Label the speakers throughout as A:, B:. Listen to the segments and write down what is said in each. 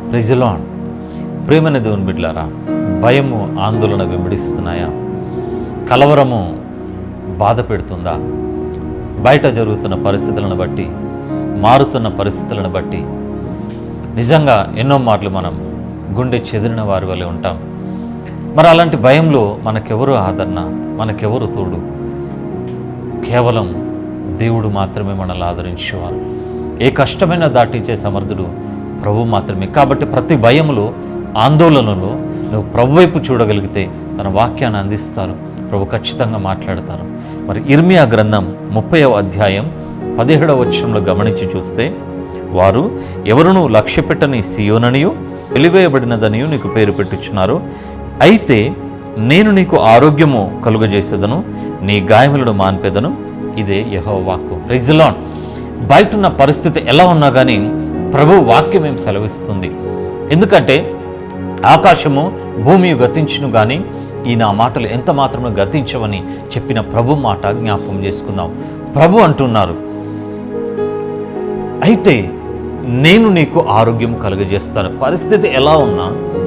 A: ప్రజలాన్ ప్రేమైన దేవుని బిడ్లారా భయము ఆందోళన వెంబడిస్తున్నాయా కలవరము బాధ పెడుతుందా బయట జరుగుతున్న పరిస్థితులను బట్టి మారుతున్న పరిస్థితులను బట్టి నిజంగా ఎన్నో మార్లు మనం గుండె చెదిరిన వారి వల్లే ఉంటాం మరి అలాంటి భయంలో మనకెవరు ఆదరణ మనకెవరు తోడు కేవలం దేవుడు మాత్రమే మనల్ని ఆదరించేవారు ఏ కష్టమైనా దాటించే సమర్థుడు ప్రభు మాత్రమే కాబట్టి ప్రతి భయములో ఆందోళనలో నువ్వు ప్రభు వైపు చూడగలిగితే తన వాక్యాన్ని అందిస్తారు ప్రభు ఖచ్చితంగా మాట్లాడతారు మరి ఇర్మియా గ్రంథం ముప్పైవ అధ్యాయం పదిహేడవ వచనంలో గమనించి చూస్తే వారు ఎవరును లక్ష్య పెట్టని సియోననియు వెలివేయబడినదనియు నీకు పేరు పెట్టుచున్నారు అయితే నేను నీకు ఆరోగ్యము కలుగజేసేదను నీ గాయములను మాన్పేదను ఇదే యహో వాక్కు రిజలాన్ బయట ఉన్న పరిస్థితి ఎలా ఉన్నా కానీ ప్రభు వాక్యం ఏం సెలవిస్తుంది ఎందుకంటే ఆకాశము భూమి గతించును కానీ ఈ నా మాటలు ఎంత మాత్రము గతించవని చెప్పిన ప్రభు మాట జ్ఞాపకం చేసుకుందాం ప్రభు అంటున్నారు అయితే నేను నీకు ఆరోగ్యం కలుగజేస్తాను పరిస్థితి ఎలా ఉన్నా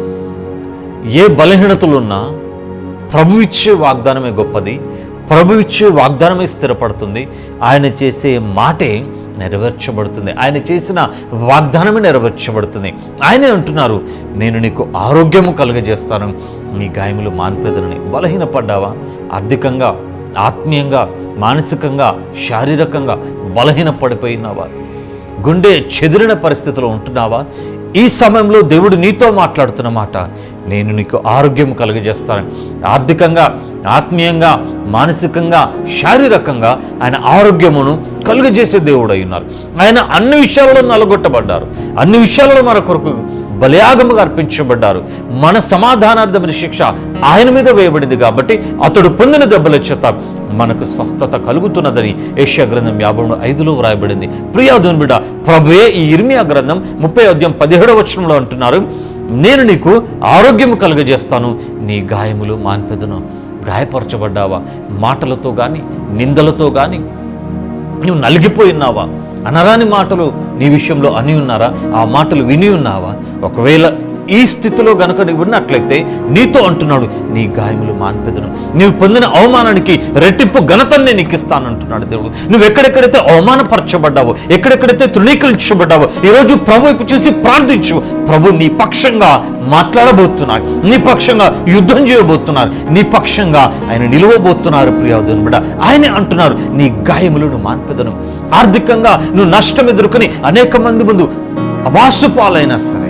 A: ఏ బలహీనతలు ఉన్నా ప్రభు ఇచ్చే వాగ్దానమే గొప్పది ప్రభు ఇచ్చే వాగ్దానమే స్థిరపడుతుంది ఆయన చేసే మాటే నెరవేర్చబడుతుంది ఆయన చేసిన వాగ్దానమే నెరవేర్చబడుతుంది ఆయనే అంటున్నారు నేను నీకు ఆరోగ్యము కలుగజేస్తాను నీ గాయములు మాన్పేదనని బలహీనపడ్డావా ఆర్థికంగా ఆత్మీయంగా మానసికంగా శారీరకంగా బలహీన పడిపోయినావా గుండె చెదిరిన పరిస్థితిలో ఉంటున్నావా ఈ సమయంలో దేవుడు నీతో మాట్లాడుతున్న మాట నేను నీకు ఆరోగ్యం కలుగజేస్తాను ఆర్థికంగా ఆత్మీయంగా మానసికంగా శారీరకంగా ఆయన ఆరోగ్యమును కలుగజేసే దేవుడు అయి ఉన్నారు ఆయన అన్ని విషయాలలో నలగొట్టబడ్డారు అన్ని విషయాలలో మన కొరకు బలయాగముగా అర్పించబడ్డారు మన సమాధానార్థమైన శిక్ష ఆయన మీద వేయబడింది కాబట్టి అతడు పొందిన దెబ్బల చేత మనకు స్వస్థత కలుగుతున్నదని ఏషియా గ్రంథం యాభై మూడు ఐదులో వ్రాయబడింది ప్రియాదుని బిడ్డ ప్రభుయే ఈ ఇర్మియా గ్రంథం ముప్పై అధ్యాయం పదిహేడవ వచనంలో అంటున్నారు నేను నీకు ఆరోగ్యం కలుగజేస్తాను నీ గాయములు మాన్పెదను గాయపరచబడ్డావా మాటలతో కానీ నిందలతో కానీ నువ్వు నలిగిపోయి అనరాని మాటలు నీ విషయంలో అని ఉన్నారా ఆ మాటలు విని ఉన్నావా ఒకవేళ ఈ స్థితిలో గనుక నువ్వు ఉన్నట్లయితే నీతో అంటున్నాడు నీ గాయములు మాన్పెదను నీవు పొందిన అవమానానికి రెట్టింపు ఘనతను నేను నీకు ఇస్తాను అంటున్నాడు దేవుడు నువ్వు ఎక్కడెక్కడైతే అవమానపరచబడ్డావో ఎక్కడెక్కడైతే తృణీకరించబడ్డావో ఈరోజు ప్రభు వైపు చూసి ప్రార్థించు ప్రభు నీ పక్షంగా మాట్లాడబోతున్నారు నీ పక్షంగా యుద్ధం చేయబోతున్నారు నీ పక్షంగా ఆయన నిలవబోతున్నారు ప్రియాదుని బిడ్డ ఆయనే అంటున్నారు నీ గాయములను మాన్పెదను ఆర్థికంగా నువ్వు నష్టం ఎదుర్కొని అనేక మంది ముందు అవాసు పాలైనా సరే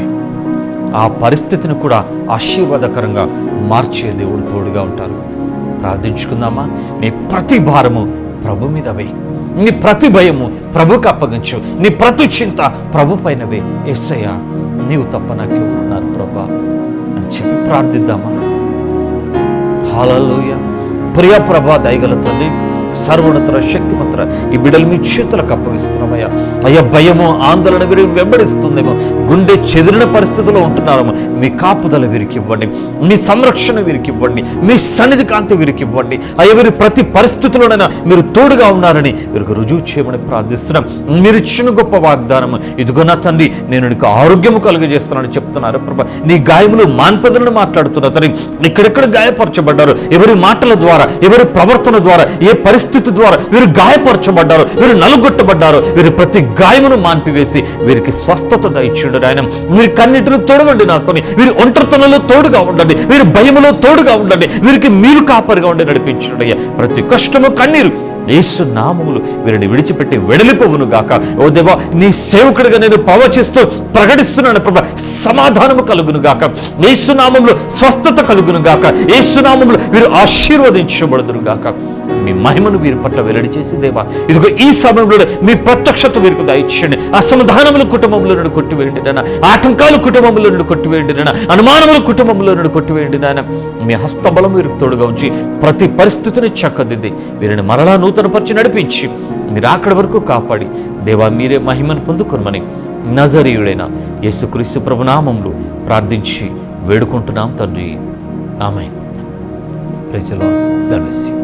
A: ఆ పరిస్థితిని కూడా ఆశీర్వాదకరంగా మార్చే దేవుడు తోడుగా ఉంటారు ప్రార్థించుకుందామా నీ ప్రతి భారము ప్రభు మీద వేయి నీ ప్రతి భయము ప్రభుకి అప్పగించు నీ ప్రతి చింత ప్రభు పైన వేయి ఎస్సయ్యా నీవు తప్ప నాకు ఉన్నారు ప్రభా అని చెప్పి ప్రార్థిద్దామా హాలలోయ ప్రియ ప్రభా దయగల తండ్రి సర్వోన్నతర శక్తిమంతర ఈ బిడ్డలు మీ చేతులకు అప్పగిస్తున్నామయ్యా అయ్యా భయము ఆందోళన వీరి వెంబడిస్తుందేమో గుండె చెదిరిన పరిస్థితిలో ఉంటున్నారేమో మీ కాపుదల వీరికి ఇవ్వండి మీ సంరక్షణ వీరికి ఇవ్వండి మీ సన్నిధి కాంతి వీరికి ఇవ్వండి అయ్యా వీరి ప్రతి పరిస్థితిలోనైనా మీరు తోడుగా ఉన్నారని వీరికి రుజువు చేయమని ప్రార్థిస్తున్నాం మీరు ఇచ్చిన గొప్ప వాగ్దానం ఇదిగో నా తండ్రి నేను నీకు ఆరోగ్యము కలుగజేస్తున్నానని చెప్తున్నారు ప్రభా నీ గాయములు మాన్పదులను మాట్లాడుతున్నా తండ్రి ఇక్కడెక్కడ గాయపరచబడ్డారు ఎవరి మాటల ద్వారా ఎవరి ప్రవర్తన ద్వారా ఏ పరిస్థితి ద్వారా వీరు గాయపరచబడ్డారు వీరు నలుగొట్టబడ్డారు వీరి ప్రతి గాయమును మాన్పివేసి వీరికి స్వస్థత దయచుండు ఆయన వీరి కన్నిటిని తోడవండి నాతోని వీరి ఒంటరితనంలో తోడుగా ఉండండి వీరి భయములో తోడుగా ఉండండి వీరికి మీరు కాపరిగా ఉండి నడిపించుండి అయ్యా ప్రతి కష్టము కన్నీరు యేసు నామములు వీరిని విడిచిపెట్టి వెడలిపోవును గాక ఓ దేవా నీ సేవకుడిగా నేను పవచిస్తూ ప్రకటిస్తున్నాను ప్రభా సమాధానము కలుగును గాక యేసు నామములో స్వస్థత కలుగును గాక యేసు నామములో వీరు ఆశీర్వదించబడుదురు గాక మీ మహిమను వీరి పట్ల వెల్లడి చేసి దేవా ఇదిగో ఈ సమయంలో మీ ప్రత్యక్షత వీరికి దయచేయండి అసమాధానములు కుటుంబంలో నుండి కొట్టివేయండి నాయన ఆటంకాలు కుటుంబంలో నుండి కొట్టివేయండి నాయన అనుమానములు కుటుంబంలో నుండి కొట్టివేయండి నాయన మీ హస్తబలం వీరికి తోడుగా ఉంచి ప్రతి పరిస్థితిని చక్కదిద్ది వీరిని మరలా నూతనపరిచి నడిపించి మీరు అక్కడి వరకు కాపాడి దేవా మీరే మహిమను పొందుకొనమని నజరీయుడైన యేసుక్రీస్తు ప్రభునామంలో ప్రార్థించి వేడుకుంటున్నాం తండ్రి ఆమె ప్రజలో ధన్యసి